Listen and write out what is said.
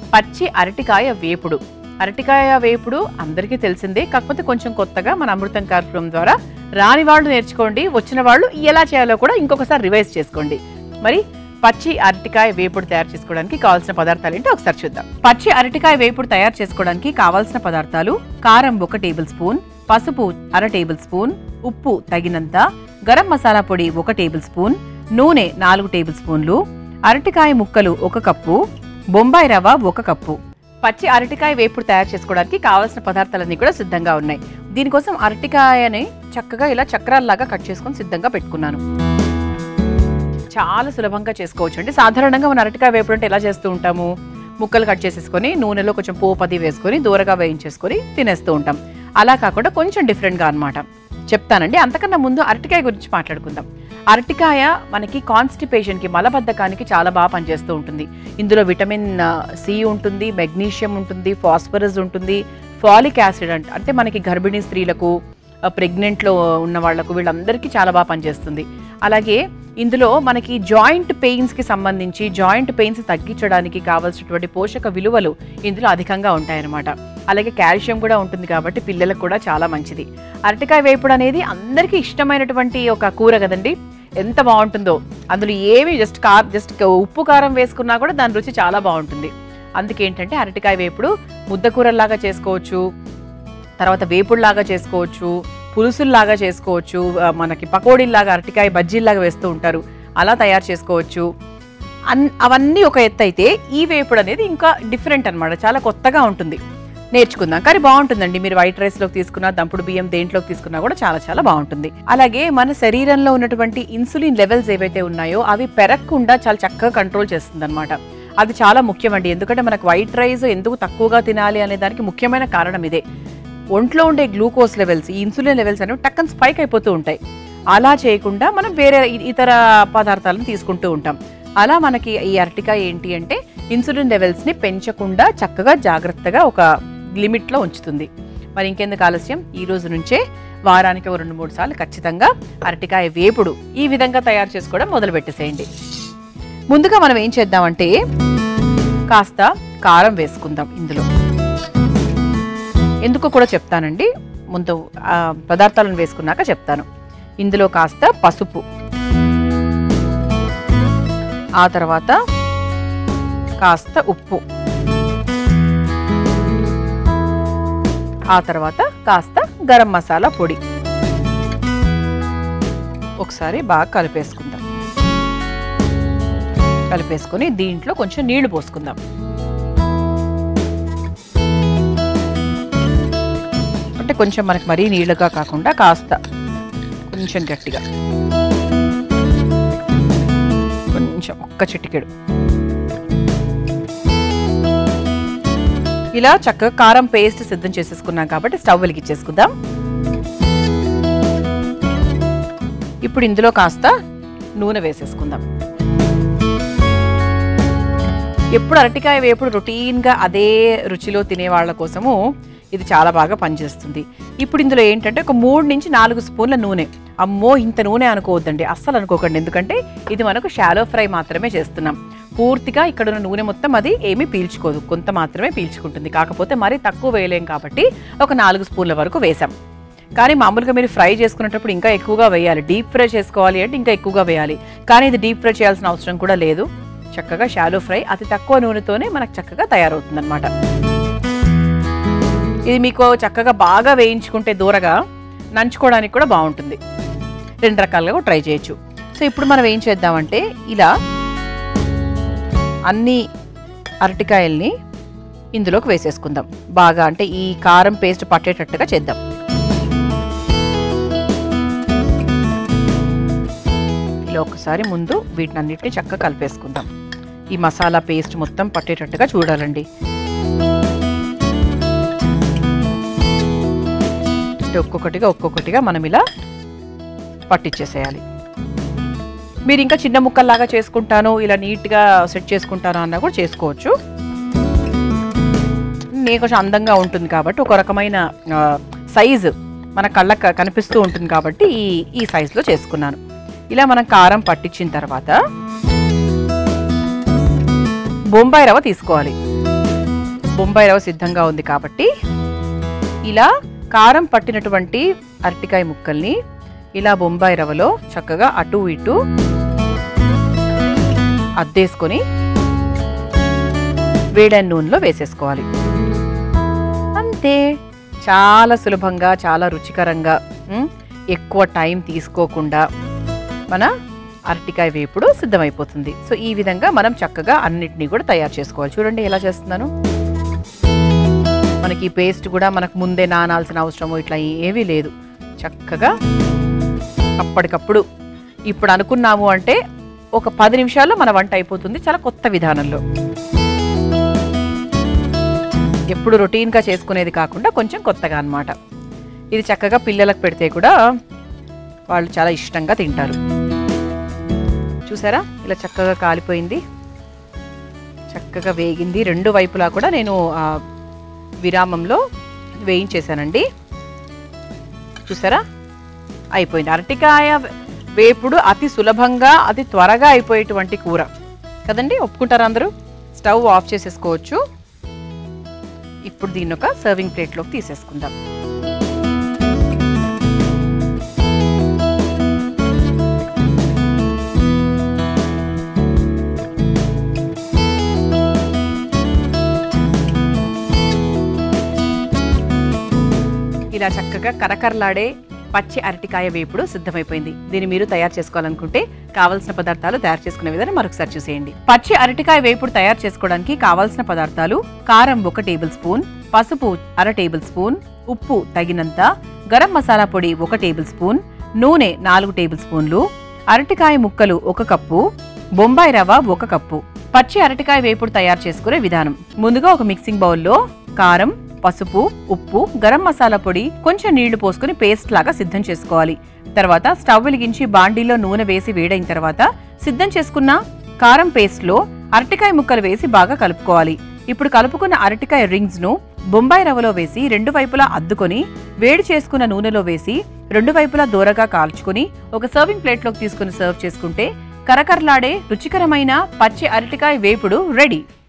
పచ్చి అరటికాయ వేపుడు అరటికాయ వేపుడు అందరికీ తెలిసిందే కాకపోతే కొంచెం కొత్తగా మన అమృతం కార్యక్రమం ద్వారా రాని వాళ్ళు నేర్చుకోండి వచ్చిన వాళ్ళు ఎలా చేయాలో కూడా ఇంకొకసారి రివైజ్ చేసుకోండి మరి పచ్చి అరటికాయ వేపుడు తయారు చేసుకోవడానికి కావాల్సిన పదార్థాలు ఏంటో ఒకసారి చూద్దాం పచ్చి అరటికాయ వేపుడు తయారు చేసుకోవడానికి కావాల్సిన పదార్థాలు కారం ఒక టేబుల్ స్పూన్ పసుపు అర టేబుల్ స్పూన్ ఉప్పు తగినంత గరం మసాలా పొడి ఒక టేబుల్ స్పూన్ నూనె నాలుగు టేబుల్ స్పూన్లు అరటికాయ ముక్కలు ఒక కప్పు బొంబాయి రవ్వ ఒక కప్పు పచ్చి అరటికాయ వేపుడు తయారు చేసుకోవడానికి కావాల్సిన పదార్థాలన్నీ కూడా సిద్ధంగా ఉన్నాయి దీనికోసం అరటికాయని చక్కగా ఇలా చక్రాల్లాగా కట్ చేసుకొని సిద్ధంగా పెట్టుకున్నాను చాలా సులభంగా చేసుకోవచ్చు అండి సాధారణంగా మన అరటికాయ వేపుడు అంటే ఎలా చేస్తూ ఉంటాము ముక్కలు కట్ చేసేసుకొని నూనెలో కొంచెం పోపు అది వేసుకొని దూరగా వేయించేసుకొని తినేస్తూ ఉంటాం అలా కాకుండా కొంచెం డిఫరెంట్గా అన్నమాట చెప్తానండి అంతకన్నా ముందు అరటికాయ గురించి మాట్లాడుకుందాం అరటికాయ మనకి కాన్స్టిపేషన్కి మలబద్ధకానికి చాలా బాగా పనిచేస్తూ ఉంటుంది ఇందులో విటమిన్ ఆ, సి ఉంటుంది మెగ్నీషియం ఉంటుంది ఫాస్ఫరస్ ఉంటుంది ఫాలిక్ యాసిడ్ అంట అంటే మనకి గర్భిణీ స్త్రీలకు ప్రెగ్నెంట్లో ఉన్న వాళ్ళకు వీళ్ళందరికీ చాలా బాగా పనిచేస్తుంది అలాగే ఇందులో మనకి జాయింట్ పెయిన్స్కి సంబంధించి జాయింట్ పెయిన్స్ తగ్గించడానికి కావాల్సినటువంటి పోషక విలువలు ఇందులో అధికంగా ఉంటాయన్నమాట అలాగే కాల్షియం కూడా ఉంటుంది కాబట్టి పిల్లలకు కూడా చాలా మంచిది అరటికాయ వేపుడు అనేది అందరికీ ఇష్టమైనటువంటి ఒక కూర కదండి ఎంత బాగుంటుందో అందులో ఏమి జస్ట్ కార్ జస్ట్ ఉప్పు కారం వేసుకున్నా కూడా దాని రుచి చాలా బాగుంటుంది అందుకేంటంటే అరటికాయ వేపుడు ముద్దకూరల్లాగా చేసుకోవచ్చు తర్వాత వేపుడులాగా చేసుకోవచ్చు పులుసుల్లాగా చేసుకోవచ్చు ఆ, మనకి పకోడీల్లాగా అరటికాయ బజ్జీల్లాగా వేస్తూ ఉంటారు అలా తయారు చేసుకోవచ్చు అన్ అవన్నీ ఒక ఎత్తు అయితే ఈ వేపుడు అనేది ఇంకా డిఫరెంట్ అన్నమాట చాలా కొత్తగా ఉంటుంది నేర్చుకుందాం కానీ బాగుంటుందండి మీరు వైట్ రైస్లోకి తీసుకున్నా దంపుడు బియ్యం దేంట్లోకి తీసుకున్నా కూడా చాలా చాలా బాగుంటుంది అలాగే మన శరీరంలో ఉన్నటువంటి ఇన్సులిన్ లెవెల్స్ ఏవైతే ఉన్నాయో అవి పెరగకుండా చాలా చక్కగా కంట్రోల్ చేస్తుంది అది చాలా ముఖ్యమండి ఎందుకంటే మనకు వైట్ రైస్ ఎందుకు తక్కువగా తినాలి అనే దానికి ముఖ్యమైన కారణం ఇదే ఒంట్లో ఉండే గ్లూకోజ్ లెవెల్స్ ఈ ఇన్సులిన్ లెవెల్స్ అనేవి టక్కన స్పైక్ అయిపోతూ ఉంటాయి అలా చేయకుండా మనం వేరే ఇ- ఇతర పదార్థాలను తీసుకుంటూ ఉంటాం అలా మనకి ఈ అరటికాయ ఏంటి అంటే ఇన్సులిన్ లెవెల్స్ని పెంచకుండా చక్కగా జాగ్రత్తగా ఒక లిమిట్లో ఉంచుతుంది మరి ఇంకెందుకు ఆలస్యం ఈ రోజు నుంచే వారానికి ఓ రెండు మూడు సార్లు ఖచ్చితంగా అరటికాయ వేపుడు ఈ విధంగా తయారు చేసుకోవడం మొదలు పెట్టేసేయండి ముందుగా మనం ఏం చేద్దామంటే కాస్త కారం వేసుకుందాం ఇందులో ఎందుకో కూడా చెప్తానండి ముందు ఆ, పదార్థాలను వేసుకున్నాక చెప్తాను ఇందులో కాస్త పసుపు ఆ తర్వాత కాస్త ఉప్పు ఆ తర్వాత కాస్త గరం మసాలా పొడి ఒకసారి బాగా కలిపేసుకుందాం కలిపేసుకొని దీంట్లో కొంచెం నీళ్లు పోసుకుందాం అంటే కొంచెం మనకి మరీ నీళ్ళుగా కాకుండా కాస్త కొంచెం గట్టిగా కొంచెం ఒక్క చిటికెడు ఇలా చక్కగా కారం పేస్ట్ సిద్ధం చేసేసుకున్నాం కాబట్టి స్టవ్ వెలిగించేసుకుందాం ఇప్పుడు ఇందులో కాస్త నూనె వేసేసుకుందాం ఎప్పుడు అరటికాయ వేపుడు రొటీన్గా అదే రుచిలో తినే వాళ్ళ కోసము ఇది చాలా బాగా పనిచేస్తుంది ఇప్పుడు ఇందులో ఏంటంటే ఒక మూడు నుంచి నాలుగు స్పూన్ల నూనె అమ్మో ఇంత నూనె అనుకోవద్దండి అస్సలు అనుకోకండి ఎందుకంటే ఇది మనకు షాలో ఫ్రై మాత్రమే చేస్తున్నాం పూర్తిగా ఇక్కడ ఉన్న నూనె మొత్తం అది ఏమీ పీల్చుకోదు కొంత మాత్రమే పీల్చుకుంటుంది కాకపోతే మరీ తక్కువ వేయలేం కాబట్టి ఒక నాలుగు స్పూన్ల వరకు వేసాం కానీ మామూలుగా మీరు ఫ్రై చేసుకునేటప్పుడు ఇంకా ఎక్కువగా వేయాలి డీప్ ఫ్రై చేసుకోవాలి అంటే ఇంకా ఎక్కువగా వేయాలి కానీ ఇది డీప్ ఫ్రై చేయాల్సిన అవసరం కూడా లేదు చక్కగా షాలో ఫ్రై అతి తక్కువ నూనెతోనే మనకు చక్కగా తయారవుతుంది ఇది మీకు చక్కగా బాగా వేయించుకుంటే దూరగా నంచుకోవడానికి కూడా బాగుంటుంది రెండు రకాలుగా కూడా ట్రై చేయొచ్చు సో ఇప్పుడు మనం ఏం చేద్దామంటే ఇలా అన్ని అరటికాయల్ని ఇందులోకి వేసేసుకుందాం బాగా అంటే ఈ కారం పేస్ట్ పట్టేటట్టుగా చేద్దాం ఇలా ఒకసారి ముందు వీటినన్నిటిని చక్కగా కలిపేసుకుందాం ఈ మసాలా పేస్ట్ మొత్తం పట్టేటట్టుగా చూడాలండి అంటే ఒక్కొక్కటిగా ఒక్కొక్కటిగా మనం ఇలా పట్టించేసేయాలి మీరు ఇంకా చిన్న ముక్కల్లాగా చేసుకుంటాను ఇలా నీట్గా సెట్ చేసుకుంటాను అన్నా కూడా చేసుకోవచ్చు నేను కొంచెం అందంగా ఉంటుంది కాబట్టి ఒక రకమైన సైజు మన కళ్ళకు కనిపిస్తూ ఉంటుంది కాబట్టి ఈ ఈ సైజులో చేసుకున్నాను ఇలా మనం కారం పట్టించిన తర్వాత బొంబాయి రవ్వ తీసుకోవాలి బొంబాయి రవ్వ సిద్ధంగా ఉంది కాబట్టి ఇలా కారం పట్టినటువంటి అరటికాయ ముక్కల్ని ఇలా బొంబాయి రవ్వలో చక్కగా అటు ఇటు అద్దేసుకొని వేడని నూనెలో వేసేసుకోవాలి అంతే చాలా సులభంగా చాలా రుచికరంగా ఉమ్, ఎక్కువ టైం తీసుకోకుండా మన అరటికాయ వేపుడు సిద్ధమైపోతుంది సో ఈ విధంగా మనం చక్కగా అన్నిటినీ కూడా తయారు చేసుకోవాలి చూడండి ఎలా చేస్తున్నాను మనకి ఈ పేస్ట్ కూడా మనకు ముందే నానాల్సిన అవసరము ఇట్లా ఏమీ లేదు చక్కగా అప్పటికప్పుడు ఇప్పుడు అనుకున్నాము అంటే ఒక పది నిమిషాల్లో మన వంట అయిపోతుంది చాలా కొత్త విధానంలో ఎప్పుడు రొటీన్గా చేసుకునేది కాకుండా కొంచెం కొత్తగా అన్నమాట ఇది చక్కగా పిల్లలకు పెడితే కూడా వాళ్ళు చాలా ఇష్టంగా తింటారు చూసారా ఇలా చక్కగా కాలిపోయింది చక్కగా వేగింది రెండు వైపులా కూడా నేను ఆ, విరామంలో వేయించేశానండి చూసారా అయిపోయింది అరటికాయ వేపుడు అతి సులభంగా అతి త్వరగా అయిపోయేటువంటి కూర కదండి ఒప్పుకుంటారా అందరూ స్టవ్ ఆఫ్ చేసేసుకోవచ్చు ఇప్పుడు దీన్ని ఒక సర్వింగ్ ప్లేట్లోకి తీసేసుకుందాం ఇలా చక్కగా కరకరలాడే పచ్చి అరటికాయ వేపుడు సిద్ధమైపోయింది దీన్ని మీరు తయారు చేసుకోవాలనుకుంటే కావలసిన పదార్థాలు తయారు చేసుకునే విధానం మరొకసారి చూసేయండి పచ్చి అరటికాయ వేపుడు తయారు చేసుకోవడానికి కావాల్సిన పదార్థాలు కారం ఒక టేబుల్ స్పూన్ పసుపు అర టేబుల్ స్పూన్ ఉప్పు తగినంత గరం మసాలా పొడి ఒక టేబుల్ స్పూన్ నూనె నాలుగు టేబుల్ స్పూన్లు అరటికాయ ముక్కలు ఒక కప్పు బొంబాయి రవ్వ ఒక కప్పు పచ్చి అరటికాయ వేపుడు తయారు చేసుకునే విధానం ముందుగా ఒక మిక్సింగ్ బౌల్లో కారం పసుపు ఉప్పు గరం మసాలా పొడి కొంచెం నీళ్లు పోసుకుని పేస్ట్ లాగా సిద్ధం చేసుకోవాలి తర్వాత స్టవ్ వెలిగించి బాండీలో నూనె వేసి వేడైన తర్వాత సిద్ధం చేసుకున్న కారం పేస్ట్ లో అరటికాయ ముక్కలు వేసి బాగా కలుపుకోవాలి ఇప్పుడు కలుపుకున్న అరటికాయ రింగ్స్ ను బొంబాయి రవ్వలో వేసి రెండు వైపులా అద్దుకొని వేడి చేసుకున్న నూనెలో వేసి రెండు వైపులా దూరగా కాల్చుకొని ఒక సర్వింగ్ ప్లేట్లోకి తీసుకుని సర్వ్ చేసుకుంటే కరకరలాడే రుచికరమైన పచ్చి అరటికాయ వేపుడు రెడీ